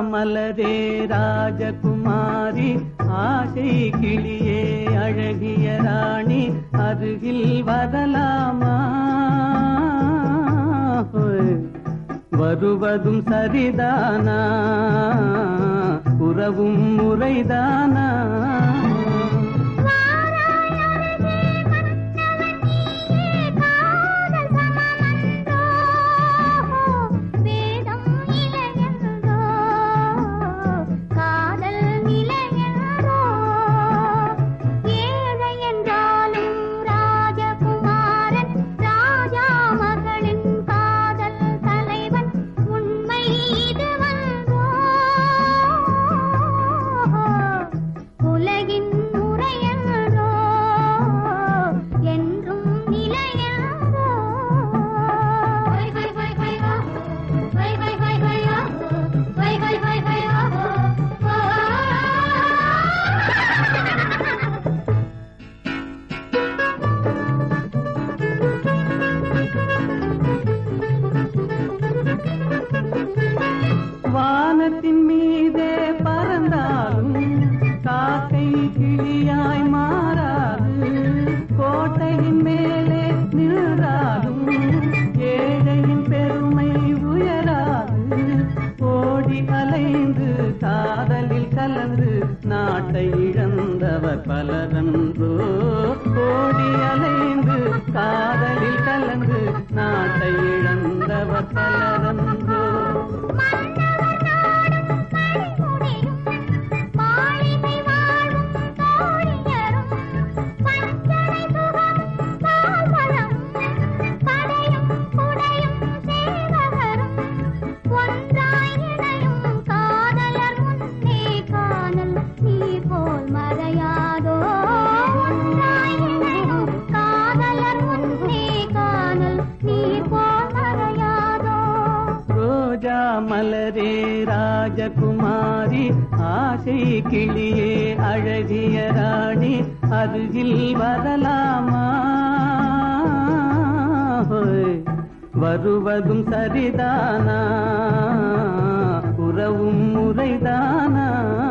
மலரே ராஜகுமாரி ஆசை கிளியே அழகிய ராணி அருகில் வரலாமா ஹோய். வருவதும் சரிதானா உறவும் முறைதானா உலகின் முறையன்றோ என்றும் நிலையன்றோ வை வை வை வை வா வை வை வை வை வா வை வை வை வை வா வானத்தின் மீதே பறந்தாலும் காக்கை கிளியாய் மாறாது கோட்டையின் மேலே நின்றாலும் ஏழையின் பெருமை உயராது ஓடி அலைந்து காதலில் கலந்து நாட்டை இழந்தவர் பலரன்றோ ஓடி அலைந்து காதலில் கலந்து நாட்டை இழந்தவர் பலரன்றோ மாளிகை வாழும் தோழியரும் பஞ்சனை சுகம் கால்வலம் படையும் குடையும் சேவகரும் ஒன்றாய் இணையும் காதலர் முன்னே காணல் நீ போல் மறையாதோ ஒன்றாய் இணையும் காதலர் முன்னே காணல் நீ போல் மறையாதோ ரோஜா மலரே ராஜகுமாரி ஆசை கிளியே அழகிய ராணி அருகில் வரலாமா ஹோய். வருவதும் சரிதானா உறவும் முறைதானா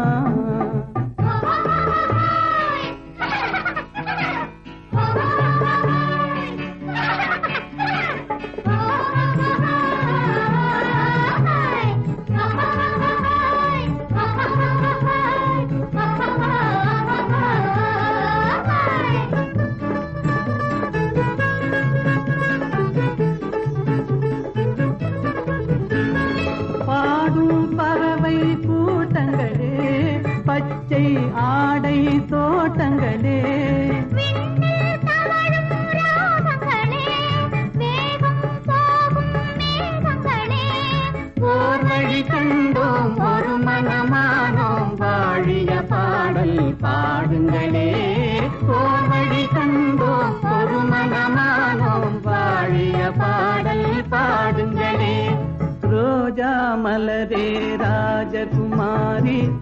பாடும் பறவை கூட்டங்களே பச்சை ஆடை தோட்டங்களே விண்ணில் தவழும் ராகங்களே வேகம் போகும் மேகங்களே ஓர் வழி கண்டோம் ஒரு மனமானோம் வாழிய பாடல் பாடுங்களே ஓர் வழி கண்டோம் ஒரு மனமானோம் வாழிய பாடல் பாடுங்களே ரோஜா மலரே ராஜகுமாரி